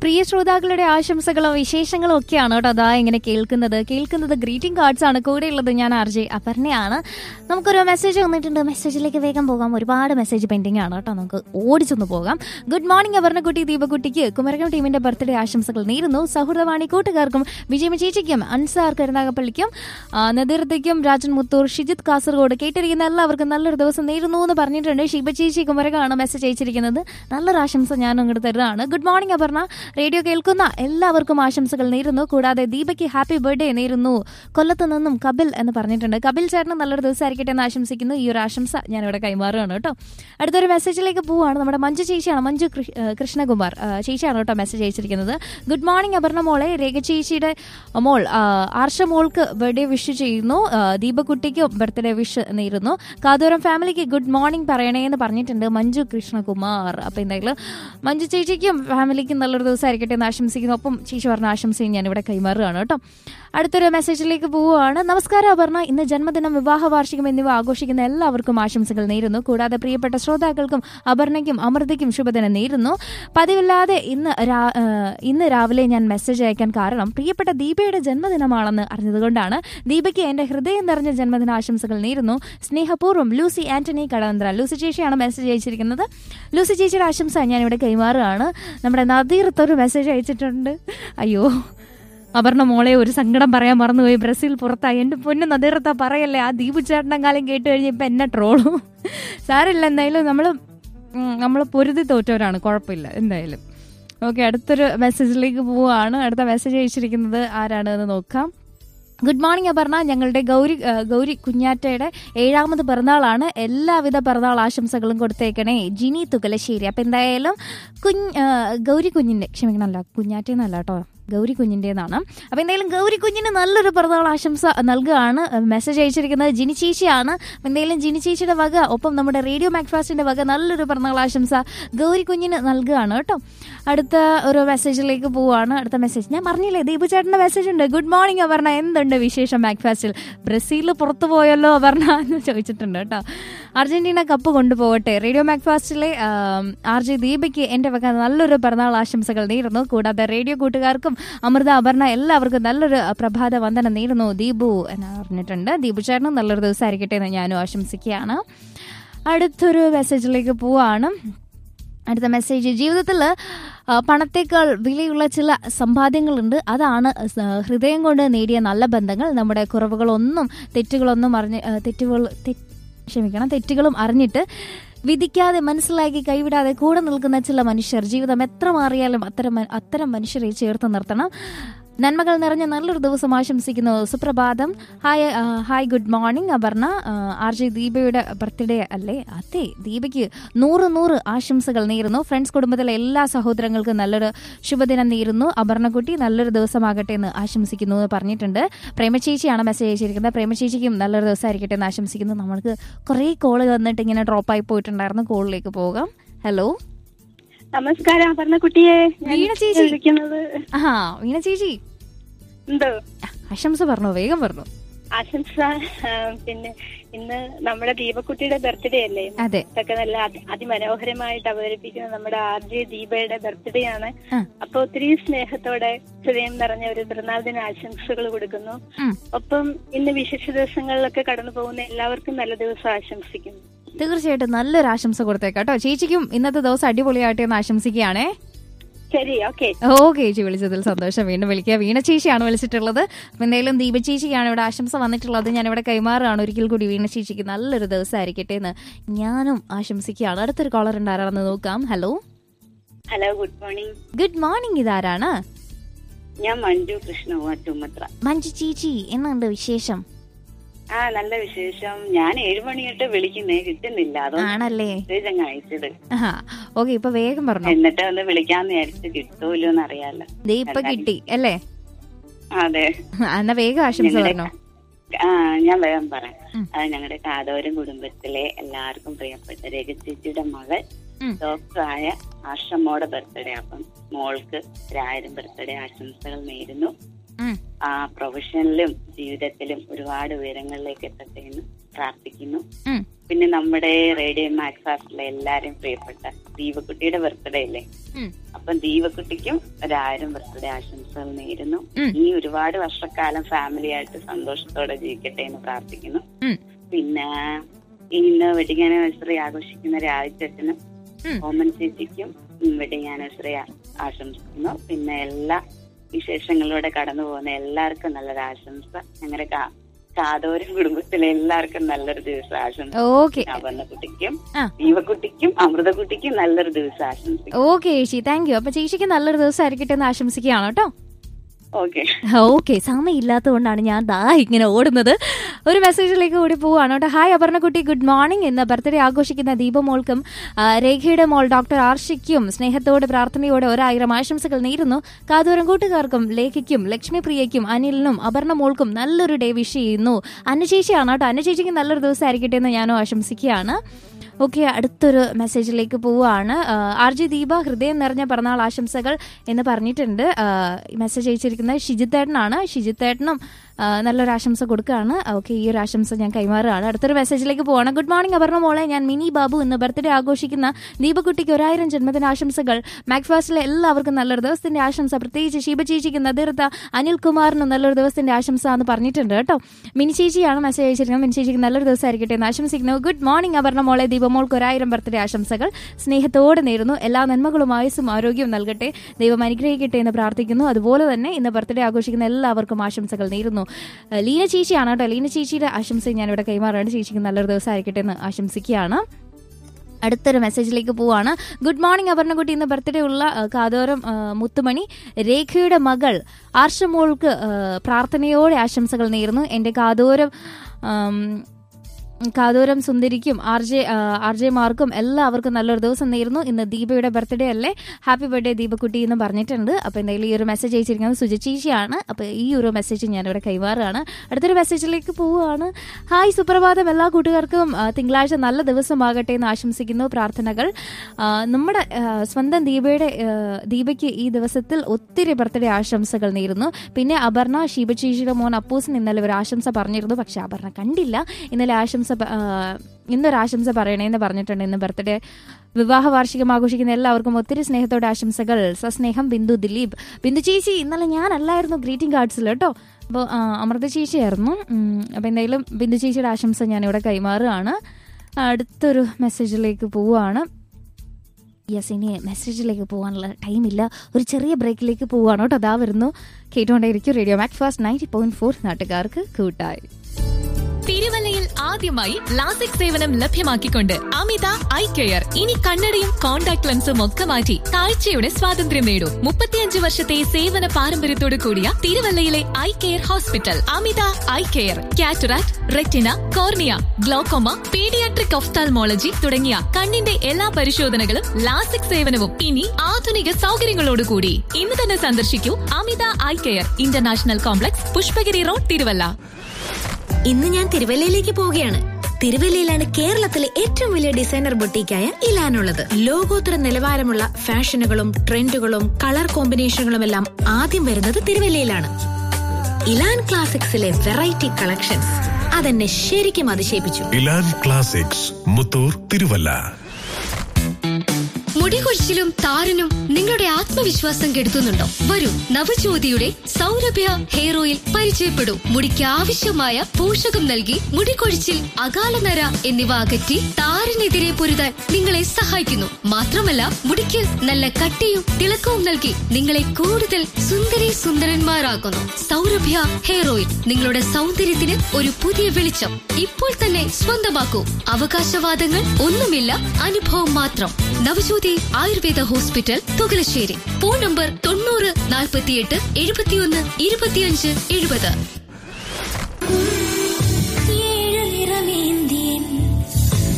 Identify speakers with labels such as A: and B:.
A: പ്രിയ ശ്രോതാക്കളുടെ ആശംസകളും വിശേഷങ്ങളും ഒക്കെയാണ് കേട്ടോ അതാ ഇങ്ങനെ കേൾക്കുന്നത് കേൾക്കുന്നത് ഗ്രീറ്റിംഗ് കാർഡ്സ് ആണ് കൂടെയുള്ളത് ഞാൻ ആർ ജെ അപർണയാണ് നമുക്കൊരു മെസ്സേജ് വന്നിട്ടുണ്ട് മെസ്സേജിലേക്ക് വേഗം പോകാം ഒരുപാട് മെസ്സേജ് പെൻഡിങ് ആണ് കേട്ടോ നമുക്ക് ഓടിച്ചൊന്ന് പോകാം ഗുഡ് മോർണിംഗ് അപർണക്കുട്ടി ദീപകുട്ടിക്ക് കുമരകം ടീമിന്റെ ബർത്ത്ഡേ ആശംസകൾ നേരുന്നു സൗഹൃദവാണി കൂട്ടുകാർക്കും വിജയമ ചേച്ചിക്കും അൻസാർ കരുനാഗപ്പള്ളിക്കും ആ, നദീർത്തയ്ക്കും രാജൻ മുത്തൂർ ഷിജിത് കാസർഗോഡ് കേട്ടിരിക്കുന്ന എല്ലാവർക്കും നല്ലൊരു ദിവസം നേരുന്നു എന്ന് പറഞ്ഞിട്ടുണ്ട് ഷിബ ചേച്ചി കുമരകമാണ് മെസ്സേജ് അയച്ചിരിക്കുന്നത് നല്ലൊരു ആശംസ ഞാൻ അങ്ങോട്ട് തരുന്നതാണ് ഗുഡ് മോർണിംഗ് അപർണ റേഡിയോ കേൾക്കുന്ന എല്ലാവർക്കും ആശംസകൾ നേരുന്നു കൂടാതെ ദീപയ്ക്ക് ഹാപ്പി ബർത്ത്ഡേ നേരുന്നു കൊല്ലത്ത് നിന്നും കപിൽ എന്ന് പറഞ്ഞിട്ടുണ്ട് കപിൽ ചേട്ടന് നല്ലൊരു ദിവസമായിരിക്കട്ടെ എന്ന് ആശംസിക്കുന്നു ഈ ഒരു ആശംസ ഞാൻ ഇവിടെ കൈമാറുകയാണ് കേട്ടോ അടുത്തൊരു മെസ്സേജിലേക്ക് പോവുകയാണ് നമ്മുടെ മഞ്ജു ചേച്ചിയാണ് മഞ്ജു കൃ- ഏഹ് കൃഷ്ണകുമാർ ആ, ചേച്ചിയാണ് കേട്ടോ മെസ്സേജ് അയച്ചിരിക്കുന്നത് ഗുഡ് മോർണിംഗ് അപർണ മോളെ രേഖ ചേച്ചിയുടെ മോൾ ആ, ആർഷ മോൾക്ക് ബർത്ത്ഡേ വിഷ് ചെയ്യുന്നു ആ, ദീപക്കുട്ടിക്കും ബർത്ത്ഡേ വിഷ് നേരുന്നു കാതോരം ഫാമിലിക്ക് ഗുഡ് മോർണിംഗ് പറയണേ എന്ന് പറഞ്ഞിട്ടുണ്ട് മഞ്ജു കൃഷ്ണകുമാർ അപ്പൊ എന്തായാലും മഞ്ജു ചേച്ചിക്കും ഫാമിലിക്കും നല്ലൊരു ദിവസമായിരിക്കട്ടെ എന്ന് ആശംസിക്കുന്നു ഒപ്പം ചേച്ചി പറഞ്ഞ ആശംസയും ഞാൻ ഇവിടെ കൈമാറുകയാണ് കേട്ടോ അടുത്തൊരു മെസ്സേജിലേക്ക് പോവുകയാണ് നമസ്കാരം അപർണ ഇന്ന് ജന്മദിനം വിവാഹ വാർഷികം എന്നിവ ആഘോഷിക്കുന്ന എല്ലാവർക്കും ആശംസകൾ നേരുന്നു കൂടാതെ പ്രിയപ്പെട്ട ശ്രോതാക്കൾക്കും അപർണയ്ക്കും അമൃതയ്ക്കും ശുഭദിനം നേരുന്നു പതിവില്ലാതെ ഇന്ന് രാ- ആ, ഇന്ന് രാവിലെ ഞാൻ മെസ്സേജ് അയക്കാൻ കാരണം പ്രിയപ്പെട്ട ദീപയുടെ ജന്മദിനമാണെന്ന് അറിഞ്ഞതുകൊണ്ടാണ് ദീപയ്ക്ക് എന്റെ ഹൃദയം നിറഞ്ഞ ജന്മദിന ആശംസകൾ നേരുന്നു സ്നേഹപൂർവ്വം ലൂസി ആന്റണി കടവന്ത്ര ലൂസി ചേച്ചിയാണ് മെസ്സേജ് അയച്ചിരിക്കുന്നത് ലൂസി ചേച്ചിയുടെ ആശംസ ഞാൻ ഇവിടെ കൈമാറുകയാണ് നമ്മുടെ നദീർത്ത് ഒരു മെസ്സേജ് അയച്ചിട്ടുണ്ട് അയ്യോ അപർണ മോളെ ഒരു സങ്കടം പറയാൻ മറന്നുപോയി ബ്രസീൽ പുറത്തായി എന്റെ പൊന്നു നദീർത്ത പറയല്ലേ ആ ദീപു ചേട്ടൻ കാലം കേട്ട് കഴിഞ്ഞ് ഇപ്പൊ എന്നെ ട്രോളും സാരില്ല എന്തായാലും നമ്മൾ നമ്മൾ പൊരുതി തോറ്റവരാണ് കുഴപ്പമില്ല എന്തായാലും ഓക്കെ അടുത്തൊരു മെസ്സേജിലേക്ക് പോവുകയാണ് അടുത്ത മെസ്സേജ് അയച്ചിരിക്കുന്നത് ആരാണ് എന്ന് നോക്കാം ഗുഡ് മോർണിംഗ് അപർണ ഞങ്ങളുടെ ഗൗരി ആ, ഗൗരി കുഞ്ഞാറ്റയുടെ ഏഴാമത് പിറന്നാളാണ് എല്ലാവിധ പിറന്നാൾ ആശംസകളും കൊടുത്തേക്കണേ ജിനി തുകലശ്ശേരി അപ്പൊ എന്തായാലും കുഞ്ഞ് ആ, ഗൗരി കുഞ്ഞിന്റെ ക്ഷമിക്കണമല്ല കുഞ്ഞാറ്റേന്നല്ല കേട്ടോ ഗൗരി കുഞ്ഞിൻ്റെതാണ് അപ്പൊ എന്തായാലും ഗൗരി കുഞ്ഞിന് നല്ലൊരു പിറന്നാൾ ആശംസ നൽകുകയാണ് മെസ്സേജ് അയച്ചിരിക്കുന്നത് ജിനി ചേച്ചിയാണ് അപ്പൊ എന്തായാലും ജിനി ചേച്ചിയുടെ വക ഒപ്പം നമ്മുടെ റേഡിയോ മാക്ഫാസ്റ്റിന്റെ വക നല്ലൊരു പിറന്നാൾ ആശംസ ഗൗരി കുഞ്ഞിന് നൽകുകയാണ് കേട്ടോ അടുത്ത ഒരു മെസ്സേജിലേക്ക് പോവുകയാണ് അടുത്ത മെസ്സേജ് ഞാൻ പറഞ്ഞില്ലേ ദീപു ചേട്ടന്റെ മെസ്സേജ് ഉണ്ട് ഗുഡ് മോർണിംഗ് അപർണ എന്തുണ്ട് വിശേഷം മാക്ഫാസ്റ്റിൽ ബ്രസീൽ പുറത്തു പോയല്ലോ അപർണ എന്ന് ചോദിച്ചിട്ടുണ്ട് കേട്ടോ അർജന്റീന കപ്പ് കൊണ്ടുപോകട്ടെ റേഡിയോ മാക്ഫാസ്റ്റിലെ ആർ ജെ ദീപയ്ക്ക് എന്റെ വക നല്ലൊരു പിറന്നാൾ ആശംസകൾ നേരുന്നു കൂടാതെ റേഡിയോ കൂട്ടുകാർക്കും അമൃത അപർണ എല്ലാവർക്കും നല്ലൊരു പ്രഭാത വന്ദനം നേരുന്നു ദീപു എന്ന് പറഞ്ഞിട്ടുണ്ട് ദീപു ചേട്ടനും നല്ലൊരു ദിവസമായിരിക്കട്ടെ എന്ന് ഞാനും ആശംസിക്കുകയാണ് അടുത്തൊരു മെസ്സേജിലേക്ക് പോവാണ് അടുത്ത മെസ്സേജ് ജീവിതത്തിൽ പണത്തേക്കാൾ വിലയുള്ള ചില സമ്പാദ്യങ്ങളുണ്ട് അതാണ് സ- ഹൃദയം കൊണ്ട് നേടിയ നല്ല ബന്ധങ്ങൾ നമ്മുടെ കുറവുകളൊന്നും തെറ്റുകളൊന്നും അറിഞ്ഞ് ആ, തെറ്റുകൾ തെ- ക്ഷമിക്കണം തെറ്റുകളും അറിഞ്ഞിട്ട് വിധിക്കാതെ മനസ്സിലാക്കി കൈവിടാതെ കൂടെ നിൽക്കുന്ന ചില മനുഷ്യർ ജീവിതം എത്ര മാറിയാലും അത്തരം മ- അത്തരം മനുഷ്യരെ ചേർത്ത് നിർത്തണം നന്മകൾ നിറഞ്ഞ നല്ലൊരു ദിവസം ആശംസിക്കുന്നു സുപ്രഭാതം ഹായ് ആ, ഹായ് ഗുഡ് മോർണിംഗ് അപർണ ആ, ആർ ജെ ദീപയുടെ ബർത്ത്ഡേ അല്ലേ അതെ ദീപയ്ക്ക് നൂറ് നൂറ് ആശംസകൾ നേരുന്നു ഫ്രണ്ട്സ് കുടുംബത്തിലെ എല്ലാ സഹോദരങ്ങൾക്കും നല്ലൊരു ശുഭദിനം നേരുന്നു അപർണക്കുട്ടി നല്ലൊരു ദിവസമാകട്ടെ എന്ന് ആശംസിക്കുന്നു എന്ന് പറഞ്ഞിട്ടുണ്ട് പ്രേമചേച്ചിയാണ് മെസ്സേജ് അയച്ചിരിക്കുന്നത് പ്രേമചേച്ചിക്കും നല്ലൊരു ദിവസമായിരിക്കട്ടെ എന്ന് ആശംസിക്കുന്നു നമ്മൾക്ക് കുറേ കോള് വന്നിട്ട് ഇങ്ങനെ ഡ്രോപ്പായി പോയിട്ടുണ്ടായിരുന്നു കോളിലേക്ക് പോകാം ഹലോ
B: നമസ്കാരം അപർണക്കുട്ടിയെ ഞാൻ
A: വീണ ചേച്ചി.
B: വിളിക്കുന്നത്
A: ആ വീണ ചേച്ചി
B: എന്തോ
A: ആശംസ പറഞ്ഞു വേഗം പറഞ്ഞു
B: ആശംസ ആ, പിന്നെ ഇന്ന് നമ്മുടെ ദീപക്കുട്ടിയുടെ ബർത്ത്ഡേ അല്ലേ
A: അതെ
B: ഇതൊക്കെ നല്ല അതി- അതിമനോഹരമായിട്ട് അവതരിപ്പിക്കുന്ന നമ്മുടെ ആർ ജെ ദീപയുടെ ബർത്ത്ഡേ ആണ്
A: ആ.
B: അപ്പൊ ഒത്തിരി സ്നേഹത്തോടെ ഹൃദയം നിറഞ്ഞ ഒരു പിറന്നാൾ ദിന ആശംസകൾ കൊടുക്കുന്നു
A: ഉം.
B: ഒപ്പം ഇന്ന് വിശേഷ ദിവസങ്ങളിലൊക്കെ കടന്നു പോകുന്ന എല്ലാവർക്കും നല്ല ദിവസം ആശംസിക്കുന്നു
A: തീർച്ചയായിട്ടും നല്ലൊരു ആശംസ കൊടുത്തേക്കാം കേട്ടോ ചേച്ചിക്കും ഇന്നത്തെ ദിവസം അടിപൊളിയായിട്ട് എന്ന് ആശംസിക്കുകയാണേ
B: ശരി ഓക്കെ
A: ഓക്കെ ചേച്ചി വിളിച്ചതിൽ സന്തോഷം വീണ്ടും വിളിക്കുക വീണ ചേച്ചിയാണ് വിളിച്ചിട്ടുള്ളത് അപ്പൊ എന്തായാലും ദീപ ചേച്ചിക്കാണ് ഇവിടെ ആശംസ വന്നിട്ടുള്ളത് ഞാൻ ഇവിടെ കൈമാറുകയാണ് ഒരിക്കൽ കൂടി വീണ ചേച്ചിക്ക് നല്ലൊരു ദിവസമായിരിക്കട്ടെ എന്ന് ഞാനും ആശംസിക്കുകയാണ് അടുത്തൊരു കോളർ ഉണ്ടാരാണെന്ന് നോക്കാം hello
B: hello good morning
A: good morning ഇതാരാണ്
B: ഞാൻ മഞ്ജു കൃഷ്ണ ചുമത്ര
A: മഞ്ജു ചേച്ചി എന്നുണ്ട് വിശേഷം
B: ആ നല്ല വിശേഷം ഞാൻ ഏഴു മണിയിട്ട് വിളിക്കുന്നേ കിട്ടുന്നില്ല അതുകൊണ്ട്
A: ആണല്ലേ
B: മെസ്സേജ് അങ്ങ് അയച്ചത്
A: ആ ഓക്കെ ഇപ്പൊ വേഗം പറഞ്ഞു
B: എന്നിട്ട് ഒന്ന് വിളിക്കാന്ന് വിചാരിച്ച് കിട്ടൂല്ലോ എന്ന് അറിയാലോ
A: ദേ ഇപ്പൊ കിട്ടി അല്ലേ
B: അതെ
A: എന്നാ വേഗം ആശംസ
B: ഞങ്ങളുടെ
A: പറഞ്ഞോ
B: ആ ഞാൻ വേഗം പറയാം
A: ഉം.
B: അത് ഞങ്ങളുടെ കാതോരം കുടുംബത്തിലെ എല്ലാവർക്കും പ്രിയപ്പെട്ട രേഖ ചേച്ചിയുടെ മകൾ
A: ഉം.
B: ഡോക്ടറായ ആഷമ്മോടെ ബർത്ത്ഡേ അപ്പം മോൾക്ക് ഒരായിരം ബർത്ത്ഡേ ആശംസകൾ നേരുന്നു
A: ഉം.
B: ആ പ്രൊഫഷനിലും ജീവിതത്തിലും ഒരുപാട് ഉയരങ്ങളിലേക്ക് എത്തട്ടെ എന്ന് പ്രാർത്ഥിക്കുന്നു
A: ഉം.
B: പിന്നെ നമ്മുടെ റേഡിയോ മാക്സാസിലെ എല്ലാരും പ്രിയപ്പെട്ട ദീപക്കുട്ടിയുടെ ബർത്ത്ഡേ അല്ലേ
A: ഉം.
B: അപ്പം ദീപക്കുട്ടിക്കും ഒരായിരം ബർത്ത്ഡേ ആശംസകൾ നേരുന്നു
A: ഉം.
B: ഇനി ഒരുപാട് വർഷക്കാലം ഫാമിലി ആയിട്ട് സന്തോഷത്തോടെ ജീവിക്കട്ടെ എന്ന് പ്രാർത്ഥിക്കുന്നു
A: ഉം.
B: പിന്നെ ഇന്ന് വെഡിങ് ആനിവേഴ്സറി ആഘോഷിക്കുന്ന രാജചേട്ടനും
A: ഉം.
B: ഓമൻ ചേച്ചിക്കും വെഡിങ് ആനിവേഴ്സറി ആശംസിക്കുന്നു പിന്നെ എല്ലാ വിശേഷങ്ങളിലൂടെ കടന്നു പോകുന്ന എല്ലാവർക്കും നല്ലൊരു ആശംസ ഞങ്ങളുടെ കാ- കാതോരം കുടുംബത്തിലെ എല്ലാവർക്കും നല്ലൊരു ദിവസം ആശംസ
A: ഓക്കെ
B: കുട്ടിക്കും
A: ആ.
B: ദീപക്കുട്ടിക്കും അമൃതക്കുട്ടിക്കും നല്ലൊരു ദിവസം ആശംസിക്കും
A: ഓക്കെ ചേച്ചി താങ്ക് യു അപ്പൊ ചേച്ചിക്ക് നല്ലൊരു ദിവസം ആയിരിക്കട്ടെ എന്ന് ആശംസിക്കുകയാണ് കേട്ടോ
B: ഓക്കെ
A: ഓക്കെ സമയമില്ലാത്തതുകൊണ്ടാണ് ഞാൻ ദാ ഇങ്ങനെ ഓടുന്നത് ഒരു മെസ്സേജിലേക്ക് കൂടി പോവാണ് കേട്ടോ ഹായ് അപർണക്കുട്ടി ഗുഡ് മോർണിംഗ് ഇന്ന് ബർത്ത്ഡേ ആഘോഷിക്കുന്ന ദീപമോൾക്കും ആ, രേഖയുടെ മോൾ ഡോക്ടർ ആർഷിക്കും സ്നേഹത്തോടെ പ്രാർത്ഥനയോടെ ഒരായിരം ആശംസകൾ നേരുന്നു കാതൂരം കൂട്ടുകാർക്കും ലേഖയ്ക്കും ലക്ഷ്മി പ്രിയയ്ക്കും അനിലിനും അപർണ മോൾക്കും നല്ലൊരു ഡേ വിഷ് ചെയ്യുന്നു അന്നചേച്ചിയാണ് കേട്ടോ അന്നചേച്ചിക്ക് നല്ലൊരു ദിവസം ആയിരിക്കട്ടെ എന്ന് ഞാനും ആശംസിക്കുകയാണ് ഓക്കെ അടുത്തൊരു മെസ്സേജിലേക്ക് പോവുകയാണ് ആർ ജി ദീപ ഹൃദയം നിറഞ്ഞ പിറന്നാൾ ആശംസകൾ എന്ന് പറഞ്ഞിട്ടുണ്ട് ആ, ഈ മെസ്സേജ് അയച്ചിരിക്കുന്നത് ഷിജിത്തേട്ടനാണ് ഷിജിത്തേട്ടനും ആ, നല്ലൊരു ആശംസ കൊടുക്കുകയാണ് ഓക്കെ ഈ ഒരു ആശംസ ഞാൻ കൈമാറുകയാണ് അടുത്തൊരു മെസ്സേജിലേക്ക് പോവാണ് ഗുഡ് മോർണിംഗ് അപർണ മോളെ ഞാൻ മിനി ബാബു ഇന്ന് ബർത്ത്ഡേ ആഘോഷിക്കുന്ന ദീപക്കുട്ടിക്ക് ഒരായിരം ജന്മദിന ആശംസകൾ മാക്ഫാസ്റ്റിലെ എല്ലാവർക്കും നല്ലൊരു ദിവസത്തിന്റെ ആശംസ പ്രത്യേകിച്ച് ശിവ ചേച്ചിക്ക് നദിർത്ത അനിൽ കുമാറിനും നല്ലൊരു ദിവസത്തിന്റെ ആശംസ എന്ന് പറഞ്ഞിട്ടുണ്ട് കേട്ടോ മിനി ചേച്ചിയാണ് മെസ്സേജ് അയച്ചിരിക്കുന്നത് മിനി ചേച്ചിക്ക് നല്ലൊരു ദിവസം ആയിരിക്കട്ടെ എന്ന് ആശംസിക്കുന്നു ഗുഡ് മോർണിംഗ് അപർണ മോളെ ദീപമോൾക്ക് ഒരായിരം ബർത്ത്ഡേ ആശംസകൾ സ്നേഹത്തോടെ നേരുന്നു എല്ലാ നന്മകളും ആയുസ്സും ആരോഗ്യവും നൽകട്ടെ ദൈവം അനുഗ്രഹിക്കട്ടെ എന്ന് പ്രാർത്ഥിക്കുന്നു അതുപോലെ തന്നെ ഇന്ന് ബർത്ത്ഡേ ആഘോഷിക്കുന്ന എല്ലാവർക്കും ആശംസകൾ നേരുന്നു ഏഹ് ലീന ചേച്ചിയാണ് കേട്ടോ ലീന ചേച്ചിയുടെ ആശംസ ഞാനിവിടെ കൈമാറാണ് ചേച്ചിക്ക് നല്ലൊരു ദിവസം ആയിരിക്കട്ടെ എന്ന് ആശംസിക്കുകയാണ് അടുത്തൊരു മെസ്സേജിലേക്ക് പോവാണ് ഗുഡ് മോർണിംഗ് അപർണക്കുട്ടി ഇന്ന് ബർത്ത്ഡേ ഉള്ള ആ, കാതോരം ആ, മുത്തുമണി രേഖയുടെ മകൾ ആർഷമോൾക്ക് ആ, പ്രാർത്ഥനയോടെ ആശംസകൾ നേരുന്നു എൻ്റെ കാതോരം ആം, കാതോരം സുന്ദരിക്കും ആർ ജെ ആർ ജെ മാർക്കും എല്ലാവർക്കും നല്ലൊരു ദിവസം നേരുന്നു ഇന്ന് ദീപയുടെ ബർത്ത്ഡേ അല്ലേ ഹാപ്പി ബർത്ത്ഡേ ദീപക്കുട്ടി എന്ന് പറഞ്ഞിട്ടുണ്ട് അപ്പോൾ എന്തായാലും ഈ ഒരു മെസ്സേജ് അയച്ചിരിക്കുന്നത് സുജചേച്ചിയാണ് അപ്പോൾ ഈ ഒരു മെസ്സേജ് ഞാനിവിടെ കൈമാറുകയാണ് അടുത്തൊരു മെസ്സേജിലേക്ക് പോവുകയാണ് ഹായ് സുപ്രഭാതം എല്ലാ കൂട്ടുകാർക്കും ആ, തിങ്കളാഴ്ച നല്ല ദിവസമാകട്ടെ എന്ന് ആശംസിക്കുന്നു പ്രാർത്ഥനകൾ ആ, നമ്മുടെ ആ, സ്വന്തം ദീപയുടെ ആ, ദീപയ്ക്ക് ഈ ദിവസത്തിൽ ഒത്തിരി ബർത്ത്ഡേ ആശംസകൾ നേരുന്നു പിന്നെ അപർണ ശിവചേച്ചിയുടെ മോൻ അപ്പൂസിന് ഇന്നലെ ഒരു ആശംസ പറഞ്ഞിരുന്നു പക്ഷെ അപർണ കണ്ടില്ല ഇന്നലെ ആശംസ പ- ആ, ഇന്നൊരു ആശംസ പറയണേന്ന് പറഞ്ഞിട്ടുണ്ട് ഇന്ന് ബർത്ത്ഡേ വിവാഹ വാർഷികം ആഘോഷിക്കുന്ന എല്ലാവർക്കും ഒത്തിരി സ്നേഹത്തോടെ ആശംസകൾ സസ്നേഹം ബിന്ദു ദിലീപ് ബിന്ദു ചേച്ചി ഇന്നലെ ഞാനല്ലായിരുന്നു ഗ്രീറ്റിംഗ് കാർഡ്സിൽ കേട്ടോ അപ്പോൾ അമൃത ചേച്ചിയായിരുന്നു അപ്പോൾ എന്തായാലും ബിന്ദു ചേച്ചിയുടെ ആശംസ ഞാനിവിടെ കൈമാറുകയാണ് അടുത്തൊരു മെസ്സേജിലേക്ക് പോവുകയാണ് യെസ് ഇനി മെസ്സേജിലേക്ക് പോകാനുള്ള ടൈമില്ല ഒരു ചെറിയ ബ്രേക്കിലേക്ക് പോവുകയാണ് കേട്ടോ അതാ വരുന്നു കേട്ടുകൊണ്ടേയിരിക്കും radio Macfast ninety point four നാട്ടുകാർക്ക് കൂട്ടായി
C: തിരുവല്ലയിൽ ആദ്യമായി ലാസിക് സേവനം ലഭ്യമാക്കിക്കൊണ്ട് അമിത ഐ കെയർ ഇനി കണ്ണടയും കോൺടാക്ട് ലെൻസും ഒക്കെ മാറ്റി കാഴ്ചയുടെ സ്വാതന്ത്ര്യം നേടൂ മുപ്പത്തിയഞ്ച് വർഷത്തെ സേവന പാരമ്പര്യത്തോടു കൂടിയ തിരുവല്ലയിലെ eye care hospital Amitha eye care cataract retina cornea glaucoma paediatric ophthalmology തുടങ്ങിയ കണ്ണിന്റെ എല്ലാ പരിശോധനകളും ലാസിക് സേവനവും ഇനി ആധുനിക സൗകര്യങ്ങളോടുകൂടി ഇന്ന് തന്നെ സന്ദർശിക്കൂ Amitha eye care international complex Pushpagiri road Thiruvalla
D: ഇന്ന് ഞാൻ തിരുവല്ലയിലേക്ക് പോവുകയാണ് തിരുവല്ലയിലാണ് കേരളത്തിലെ ഏറ്റവും വലിയ ഡിസൈനർ ബൊട്ടീക്കായ ഇലാനുള്ളത് ലോകോത്തര നിലവാരമുള്ള ഫാഷനുകളും ട്രെൻഡുകളും കളർ കോമ്പിനേഷനുകളും എല്ലാം ആദ്യം വരുന്നത് തിരുവല്ലയിലാണ് ഇലാൻ ക്ലാസിക്സിലെ വെറൈറ്റി കളക്ഷൻസ് അതെന്നെ ശരിക്കും അതിശയിപ്പിച്ചു
E: ഇലാൻ ക്ലാസിക്സ് മുത്തൂർ തിരുവല്ല
F: മുടികൊഴിച്ചിലും താരനും നിങ്ങളുടെ ആത്മവിശ്വാസം കെടുത്തുന്നുണ്ടോ വരൂ നവജ്യോതിയുടെ സൗരഭ്യ ഹെയർ ഓയിൽ പരിചയപ്പെടൂ മുടിക്ക് ആവശ്യമായ പോഷകം നൽകി മുടികൊഴിച്ചിൽ അകാലനര എന്നിവ അകറ്റി താരനെതിരെ പൊരുതാൻ നിങ്ങളെ സഹായിക്കുന്നു മാത്രമല്ല മുടിക്ക് നല്ല കട്ടിയും തിളക്കവും നൽകി നിങ്ങളെ കൂടുതൽ സുന്ദരി സുന്ദരന്മാരാക്കുന്നു സൗരഭ്യ ഹെയർ ഓയിൽ നിങ്ങളുടെ സൗന്ദര്യത്തിന് ഒരു പുതിയ വെളിച്ചം ഇപ്പോൾ തന്നെ സ്വന്തമാക്കൂ അവകാശവാദങ്ങൾ ഒന്നുമില്ല അനുഭവം മാത്രം Navajyothi Ayurveda hospital Thukalassery phone number തൊണ്ണൂറ് നാൽപ്പത്തിയെട്ട് എഴുപത്തിയൊന്ന് ഇരുപത്തിയഞ്ച് എഴുപത്